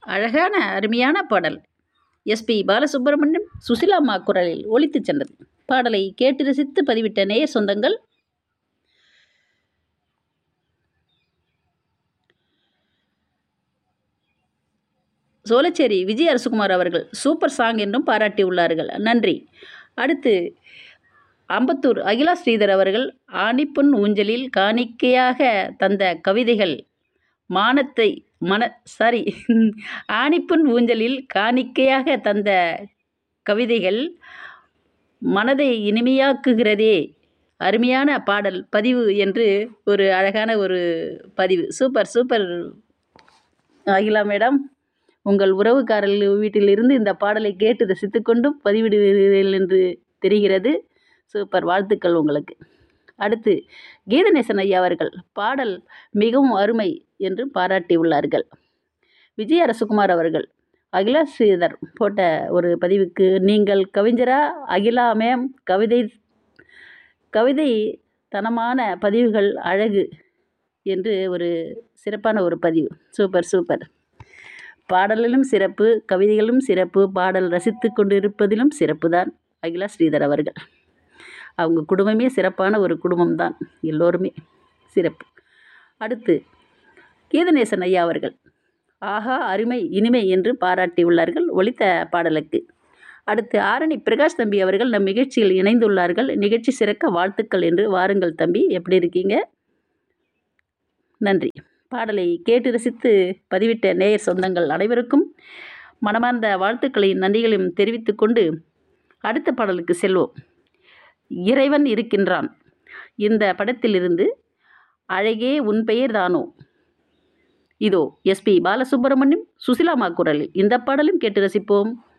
அழகான அருமையான பாடல் எஸ்பி பாலசுப்ரமணியம் சுசிலாம்மா குரலில் ஒலித்துச் சென்றது பாடலை கேட்டு ரசித்து பதிவிட்ட நேய சொந்தங்கள் சோலைச்சேரி விஜய் அரசுகுமார் அவர்கள் சூப்பர் சாங் என்றும் பாராட்டியுள்ளார்கள் நன்றி அடுத்து அம்பத்தூர் அகிலா ஸ்ரீதர் அவர்கள் ஆணிப்பொன் ஊஞ்சலில் காணிக்கையாக தந்த கவிதைகள் மானத்தை மன சாரி ஆணிப்பொன் ஊஞ்சலில் காணிக்கையாக தந்த கவிதைகள் மனதை இனிமையாக்குகிறதே அருமையான பாடல் பதிவு என்று ஒரு அழகான ஒரு பதிவு சூப்பர் சூப்பர் அகிலா மேடம் உங்கள் உறவுக்காரர்கள் வீட்டிலிருந்து இந்த பாடலை கேட்டு ரசித்துக்கொண்டும் பதிவிடுவீர்கள் என்று தெரிகிறது சூப்பர் வாழ்த்துக்கள் உங்களுக்கு அடுத்து கீதநேசன் ஐயா அவர்கள் பாடல் மிகவும் அருமை என்று பாராட்டியுள்ளார்கள் விஜய் அரசுகுமார் அவர்கள் அகிலா ஸ்ரீதர் போட்ட ஒரு பதிவுக்கு நீங்கள் கவிஞரா அகிலா மேம் கவிதை கவிதை தனமான பதிவுகள் அழகு என்று ஒரு சிறப்பான ஒரு பதிவு சூப்பர் சூப்பர் பாடலிலும் சிறப்பு கவிதைகளும் சிறப்பு பாடல் ரசித்து கொண்டு இருப்பதிலும் சிறப்பு தான் அகிலா ஸ்ரீதர் அவர்கள் அவங்க குடும்பமே சிறப்பான ஒரு குடும்பம்தான் எல்லோருமே சிறப்பு அடுத்து கீதநேசன் ஐயா அவர்கள் ஆஹா அருமை இனிமை என்று பாராட்டியுள்ளார்கள் ஒலித்த பாடலுக்கு அடுத்து ஆரணி பிரகாஷ் தம்பி அவர்கள் நம் நிகழ்ச்சியில் இணைந்துள்ளார்கள் நிகழ்ச்சி சிறக்க வாழ்த்துக்கள் என்று வாருங்கள் தம்பி எப்படி இருக்கீங்க நன்றி பாடலை கேட்டு ரசித்து பதிவிட்ட நேயர் சொந்தங்கள் அனைவருக்கும் மனமார்ந்த வாழ்த்துக்களையும் நன்றிகளையும் தெரிவித்து கொண்டு அடுத்த பாடலுக்கு செல்வோம் இறைவன் இருக்கின்றான் இந்த படத்திலிருந்து அழகே உன் பெயர் தானோ இதோ எஸ்பி பாலசுப்ரமணியம் சுசிலாமா குரலில் இந்த பாடலும் கேட்டு ரசிப்போம்